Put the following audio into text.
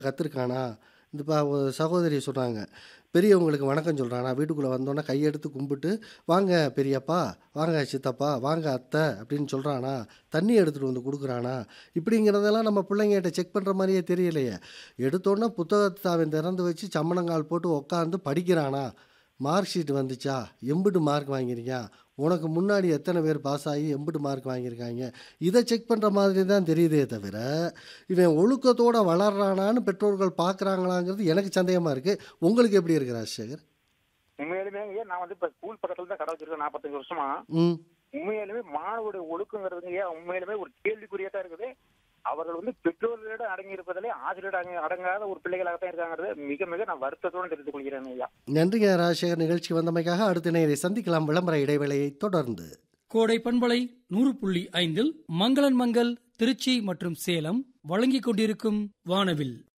கத்துருக்கானா இந்த பா ஒரு சகோதரி சொன்னாங்க பெரியவங்களுக்கு வணக்கம் சொல்கிறானா வீட்டுக்குள்ளே வந்தோன்னே கையெடுத்து கும்பிட்டு வாங்க பெரியப்பா வாங்க சித்தப்பா வாங்க அத்தை அப்படின்னு சொல்கிறானா தண்ணி எடுத்துகிட்டு வந்து கொடுக்குறானா இப்படிங்கிறதெல்லாம் நம்ம பிள்ளைங்கிட்ட செக் பண்ணுற மாதிரியே தெரியலையே எடுத்தோன்னே புத்தகத்தை அவன் திறந்து வச்சு சம்மணங்கால் போட்டு உட்காந்து படிக்கிறானா மார்க் ஷீட் வந்துச்சா எம்பிட்டு மார்க் வாங்கியிருக்கான் உனக்கு முன்னாடி எத்தனை பேர் பாஸ் ஆகி எம்பிட்டு மார்க் வாங்கியிருக்காங்க இதை செக் பண்ணுற மாதிரி தான் தெரியுதே தவிர இவன் ஒழுக்கத்தோடு வளர்றானான்னு பெற்றோர்கள் பார்க்குறாங்களாங்கிறது எனக்கு சந்தேகமாக இருக்குது உங்களுக்கு எப்படி இருக்கு ராஜசேகர் உண்மையிலுமே ஐயா நான் வந்து இப்ப ஸ்கூல் பக்கத்துல தான் கடை வச்சிருக்கேன் நாற்பத்தஞ்சு வருஷமா ம் உண்மையிலுமே மாணவருடைய ஒழுக்கங்கிறதுங்க ஐயா உண்மையிலுமே ஒரு கேள்விக்குறியா தான் இருக்குது அவர்கள் வந்து பெற்றோர்களிடம் அடங்கி இருப்பதிலே ஆசிரியர் அடங்க அடங்காத ஒரு பிள்ளைகளாகத்தான் இருக்காங்கிறது மிக மிக நான் வருத்தத்தோடு தெரிந்து கொள்கிறேன் ஐயா நன்றிங்க ராஜசேகர் நிகழ்ச்சி வந்தமைக்காக அடுத்த நேரை சந்திக்கலாம் விளம்பர இடைவேளையை தொடர்ந்து கோடை பண்பலை நூறு புள்ளி ஐந்தில் மங்களன் மங்கள் திருச்சி மற்றும் சேலம் வழங்கிக் கொண்டிருக்கும் வானவில்